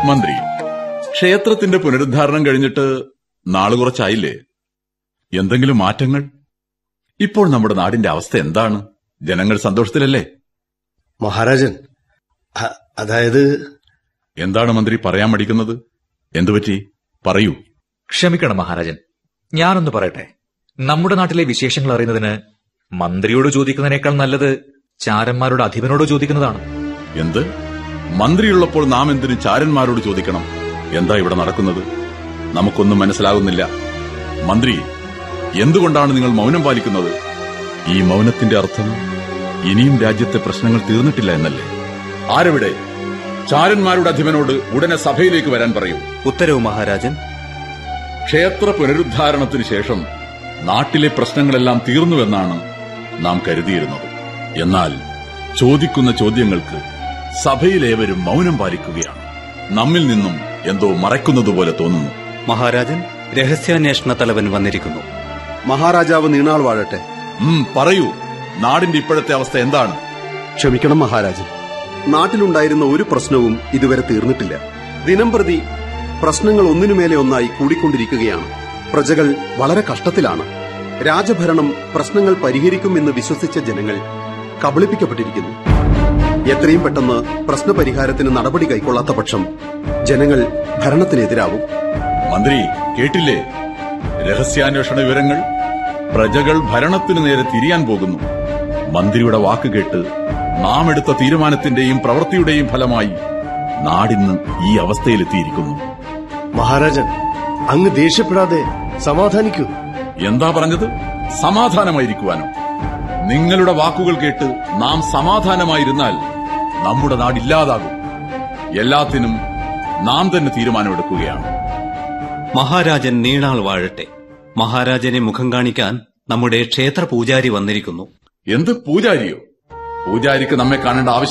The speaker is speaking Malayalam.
മന്ത്രി ക്ഷേത്രത്തിന്റെ പുനരുദ്ധാരണം കഴിഞ്ഞിട്ട് നാള് കുറച്ചായില്ലേ എന്തെങ്കിലും മാറ്റങ്ങൾ ഇപ്പോൾ നമ്മുടെ നാടിന്റെ അവസ്ഥ എന്താണ് ജനങ്ങൾ സന്തോഷത്തിലല്ലേ മഹാരാജൻ അ- അതായത് എന്താണ് മന്ത്രി പറയാൻ മടിക്കുന്നത് എന്തുപറ്റി പറയൂ ക്ഷമിക്കണം മഹാരാജൻ ഞാനൊന്ന് പറയട്ടെ നമ്മുടെ നാട്ടിലെ വിശേഷങ്ങൾ അറിയുന്നതിന് മന്ത്രിയോട് ചോദിക്കുന്നതിനേക്കാൾ നല്ലത് ചാരന്മാരുടെ അധിപനോട് ചോദിക്കുന്നതാണ് എന്ത് മന്ത്രിയുള്ളപ്പോൾ നാം എന്തിന് ചാരന്മാരോട് ചോദിക്കണം എന്താ ഇവിടെ നടക്കുന്നത് നമുക്കൊന്നും മനസ്സിലാകുന്നില്ല മന്ത്രി എന്തുകൊണ്ടാണ് നിങ്ങൾ മൗനം പാലിക്കുന്നത് ഈ മൗനത്തിന്റെ അർത്ഥം ഇനിയും രാജ്യത്തെ പ്രശ്നങ്ങൾ തീർന്നിട്ടില്ല എന്നല്ലേ ആരെവിടെ ചാരന്മാരുടെ അധിപനോട് ഉടനെ സഭയിലേക്ക് വരാൻ പറയൂ ഉത്തരവ് മഹാരാജൻ ക്ഷേത്ര പുനരുദ്ധാരണത്തിന് ശേഷം നാട്ടിലെ പ്രശ്നങ്ങളെല്ലാം തീർന്നുവെന്നാണ് നാം കരുതിയിരുന്നത് എന്നാൽ ചോദിക്കുന്ന ചോദ്യങ്ങൾക്ക് സഭയിലേവരും മൗനം പാലിക്കുകയാണ് നമ്മിൽ നിന്നും എന്തോ മറയ്ക്കുന്നതുപോലെ തോന്നുന്നു മഹാരാജൻ രഹസ്യാന്വേഷണ തലവൻ വന്നിരിക്കുന്നു മഹാരാജാവ് നീണാൾ വാഴട്ടെ ഉം, പറയൂ നാടിന്റെ ഇപ്പോഴത്തെ അവസ്ഥ എന്താണ് ക്ഷമിക്കണം മഹാരാജൻ നാട്ടിലുണ്ടായിരുന്ന ഒരു പ്രശ്നവും ഇതുവരെ തീർന്നിട്ടില്ല ദിനംപ്രതി പ്രശ്നങ്ങൾ ഒന്നിനുമേലെ ഒന്നായി കൂടിക്കൊണ്ടിരിക്കുകയാണ് പ്രജകൾ വളരെ കഷ്ടത്തിലാണ് രാജഭരണം പ്രശ്നങ്ങൾ പരിഹരിക്കുമെന്ന് വിശ്വസിച്ച ജനങ്ങൾ കബളിപ്പിക്കപ്പെട്ടിരിക്കുന്നു എത്രയും പെട്ടെന്ന് പ്രശ്നപരിഹാരത്തിന് നടപടി കൈക്കൊള്ളാത്ത പക്ഷം ജനങ്ങൾ ഭരണത്തിനെതിരാവും മന്ത്രി കേട്ടില്ലേ രഹസ്യാന്വേഷണ വിവരങ്ങൾ പ്രജകൾ ഭരണത്തിനു നേരെ തിരിയാൻ പോകുന്നു മന്ത്രിയുടെ വാക്ക് കേട്ട് നാം എടുത്ത തീരുമാനത്തിന്റെയും പ്രവൃത്തിയുടെയും ഫലമായി നാടിന്ന് ഈ അവസ്ഥയിലെത്തിയിരിക്കുന്നു മഹാരാജൻ അങ്ങ് ദേഷ്യപ്പെടാതെ സമാധാനിക്കൂ എന്താ പറഞ്ഞത് സമാധാനമായിരിക്കുവാനോ നിങ്ങളുടെ വാക്കുകൾ കേട്ട് നാം സമാധാനമായിരുന്നാൽ നമ്മുടെ നാടില്ലാതാകും എല്ലാത്തിനും നാം തന്നെ തീരുമാനമെടുക്കുകയാണ് മഹാരാജൻ നീണാൾ വാഴട്ടെ മഹാരാജനെ മുഖം കാണിക്കാൻ നമ്മുടെ ക്ഷേത്ര പൂജാരി വന്നിരിക്കുന്നു എന്ത് പൂജാരിയോ പൂജാരിക്ക് നമ്മെ കാണേണ്ട ആവശ്യം